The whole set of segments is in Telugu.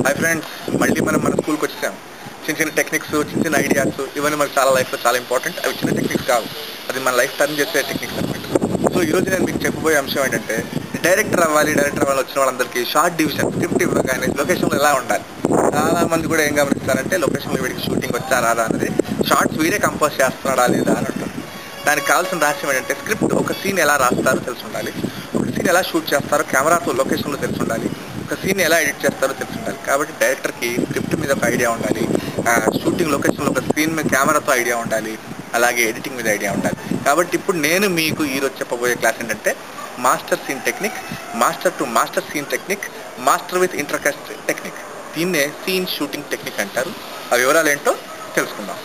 హాయ్ ఫ్రెండ్స్ మళ్ళీ మనం మన స్కూల్కి వచ్చేసాం చిన్న చిన్న టెక్నిక్స్ చిన్న చిన్న ఐడియాస్ ఇవన్నీ మనకు చాలా లైఫ్లో చాలా ఇంపార్టెంట్ అవి చిన్న టెక్నిక్స్ కావు అది మన లైఫ్ టర్న్ చేసే టెక్నిక్స్ అనమాట సో ఈ రోజు నేను మీకు చెప్పబోయే అంశం ఏంటంటే డైరెక్టర్ అవ్వాలి డైరెక్టర్ అవ్వాలి వచ్చిన వాళ్ళందరికీ షార్ట్ డివిజన్ స్క్రిప్ట్ ఇవ్వగానే లొకేషన్లో ఎలా ఉండాలి చాలా మంది కూడా ఏం గమనిస్తారంటే లొకేషన్లో వీడికి షూటింగ్ వచ్చా రాదా అనేది షార్ట్స్ వీడే కంపోజ్ చేస్తున్నాడా లేదా అని ఉంటుంది దానికి కావాల్సిన రహస్యం ఏంటంటే స్క్రిప్ట్ ఒక సీన్ ఎలా రాస్తారో తెలిసి ఉండాలి ఒక సీన్ ఎలా షూట్ చేస్తారో కెమెరాతో లొకేషన్లో తెలిసి ఉండాలి ఒక సీన్ ఎలా ఎడిట్ చేస్తారో తెలిసి ఉండాలి కాబట్టి డైరెక్టర్కి స్క్రిప్ట్ మీద ఒక ఐడియా ఉండాలి షూటింగ్ లొకేషన్లో ఒక స్క్రీన్ మీద కెమెరాతో ఐడియా ఉండాలి అలాగే ఎడిటింగ్ మీద ఐడియా ఉండాలి కాబట్టి ఇప్పుడు నేను మీకు ఈరోజు చెప్పబోయే క్లాస్ ఏంటంటే master scene technique master to master scene technique master with intercut technique దీన్నే సీన్ షూటింగ్ టెక్నిక్ అంటారు ఆ వివరాలు ఏంటో తెలుసుకుందాం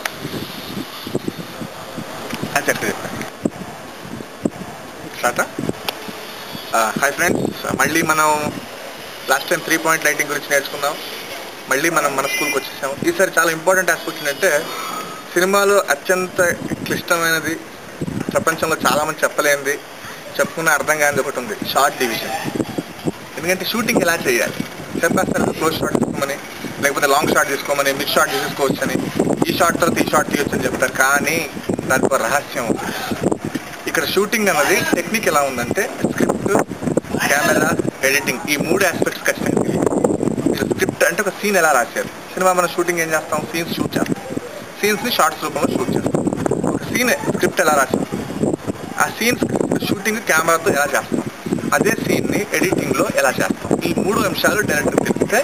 అని చెప్పి చెప్పాను స్టార్టా హాయ్ ఫ్రెండ్స్ మళ్ళీ మనం last time three point lighting గురించి నేర్చుకుందాం మళ్ళీ మనం మన స్కూల్కి వచ్చేసాము ఈసారి చాలా ఇంపార్టెంట్ ఆస్పెక్ట్ ఏంటంటే సినిమాలో అత్యంత క్లిష్టమైనది ప్రపంచంలో చాలామంది చెప్పలేనిది చెప్పుకున్న అర్థం కానిది ఒకటి ఉంది షార్ట్ డివిజన్ ఎందుకంటే షూటింగ్ ఎలా చేయాలి చెప్పేస్తారు క్లోజ్ షాట్ తీసుకోమని లేకపోతే లాంగ్ షాట్ తీసుకోమని మిడ్ షాట్ తీసుకోవచ్చు అని ఈ షాట్ తర్వాత ఈ షాట్ తీయొచ్చు అని చెప్తారు కానీ దానికి ఒక రహస్యం ఉంది ఇక్కడ షూటింగ్ అన్నది టెక్నిక్ ఎలా ఉందంటే స్క్రిప్ట్ కెమెరా ఎడిటింగ్ ఈ మూడు ఆస్పెక్ట్స్ ఖచ్చితంగా తెలియాలి ఇక్కడ స్క్రిప్ట్ అంటే ఒక సీన్ ఎలా రాశారు సినిమా మనం షూటింగ్ ఏం చేస్తాం సీన్స్ షూట్ చేస్తాం సీన్స్ని షార్ట్స్ రూపంలో షూట్ చేస్తాం ఒక సీన్ స్క్రిప్ట్ ఎలా రాశాం ఆ సీన్స్ షూటింగ్ కెమెరాతో ఎలా చేస్తాం అదే సీన్ని ఎడిటింగ్లో ఎలా చేస్తాం ఈ మూడు అంశాలు డైరెక్టర్ తెలిస్తే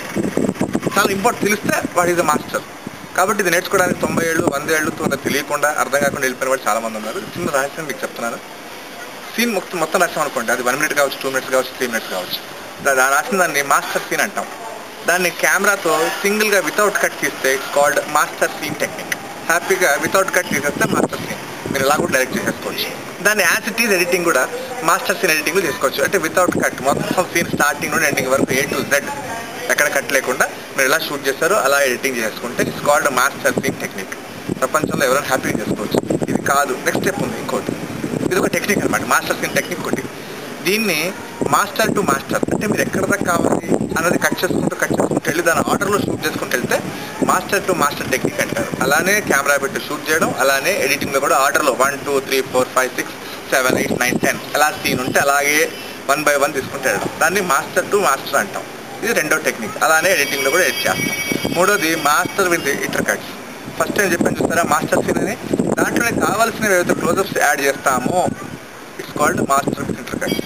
చాలా ఇంపార్టెంట్ తెలిస్తే వాట్ ఈజ్ ద మాస్టర్ కాబట్టి ఇది నేర్చుకోవడానికి తొంభై ఏళ్ళు వంద ఏళ్ళు తొందర తెలియకుండా అర్థం కాకుండా వెళ్ళిపోయిన వాళ్ళు చాలా మంది ఉన్నారు చిన్న రహస్యం మీకు చెప్తున్నాను సీన్ మొత్తం మొత్తం రాసాం అనుకోండి అది వన్ మినిట్ కావచ్చు టూ మినిట్స్ కావచ్చు త్రీ మినిట్స్ కావచ్చు దా- దా- రాసిన దాన్ని మాస్టర్ సీన్ అంటాం దాన్ని కెమెరాతో సింగిల్గా వితౌట్ కట్ తీస్తే it's called master scene technique హ్యాపీగా వితౌట్ కట్ తీసేస్తే మాస్టర్ సీన్ మీరు ఇలా కూడా డైరెక్ట్ చేసేసుకోవచ్చు దాన్ని యాజ్ ఇట్ ఈజ్ ఎడిటింగ్ కూడా మాస్టర్ సీన్ ఎడిటింగ్ చేసుకోవచ్చు అంటే వితౌట్ కట్ మొత్తం సీన్ స్టార్టింగ్ నుండి ఎండింగ్ వరకు ఏ టు జెడ్ ఎక్కడ కట్ లేకుండా మీరు ఎలా షూట్ చేస్తారో అలా ఎడిటింగ్ చేసుకుంటే it's called master scene technique ప్రపంచంలో ఎవరైనా హ్యాపీగా చేసుకోవచ్చు ఇది కాదు నెక్స్ట్ స్టెప్ ఉంది ఇంకోటి ఇది ఒక టెక్నిక్ అనమాట మాస్టర్ సీన్ టెక్నిక్ ఒకటి దీన్ని మాస్టర్ టు మాస్టర్ అంటే మీరు ఎక్కడ దాకా కావాలి అన్నది కట్ చేసుకుంటూ కట్ చేసుకుంటూ వెళ్ళి దాని ఆర్డర్లో షూట్ చేసుకుంటూ వెళ్తే మాస్టర్ టు మాస్టర్ టెక్నిక్ అంటారు అలానే కెమెరా పెట్టి షూట్ చేయడం అలానే ఎడిటింగ్లో కూడా ఆర్డర్లో one two three four five six seven eight nine ten ఎలా సీన్ ఉంటే అలాగే వన్ బై వన్ తీసుకుంటూ వెళ్ళడం దాన్ని మాస్టర్ టు మాస్టర్ అంటాం ఇది రెండో టెక్నిక్ అలానే ఎడిటింగ్లో కూడా ఎడిట్ చేస్తాం మూడోది master with intercuts first time చెప్పాను చూస్తారా మాస్టర్ సీన్ అని దాంట్లోనే కావాల్సినవి ఏవైతే క్లోజప్స్ యాడ్ చేస్తామో it's called master with intercuts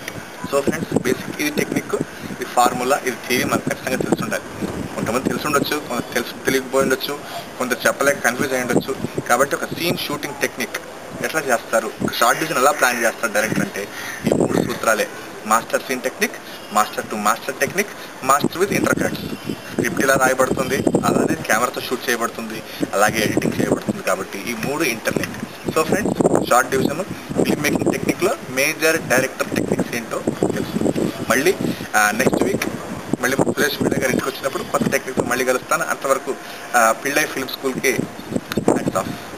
so friends basic ఇది టెక్నిక్ ఇది ఫార్ములా ఇది థియరీ మనకు ఖచ్చితంగా తెలిసి ఉండాలి కొంతమంది తెలిసి ఉండొచ్చు కొంత తెలుసు తెలియకపోయి ఉండొచ్చు కొంత చెప్పలేక కన్ఫ్యూజ్ అయి ఉండొచ్చు కాబట్టి ఒక సీన్ షూటింగ్ టెక్నిక్ ఎట్లా చేస్తారు ఒక షార్ట్ డిజైన్ ఎలా ప్లాన్ చేస్తారు డైరెక్టర్ అంటే ఈ మూడు సూత్రాలే master scene technique master to master technique master with intercuts script ఇలా రాయబడుతుంది అలానే కెమెరాతో షూట్ చేయబడుతుంది అలాగే ఎడిటింగ్ చేయబడుతుంది కాబట్టి ఈ మూడు interlink so friends short division film making టెక్నిక్లో మేజర్ డైరెక్టర్ టెక్నిక్స్ ఏంటో తెలుసు మళ్ళీ నెక్స్ట్ వీక్ మళ్ళీ సురేష్ పిళ్ళ గారి ఇంటికి వచ్చినప్పుడు కొత్త టెక్నిక్తో మళ్ళీ కలుస్తాను అంతవరకు పిళ్ళై ఫిల్మ్ స్కూల్కి హ్యాట్స్ ఆఫ్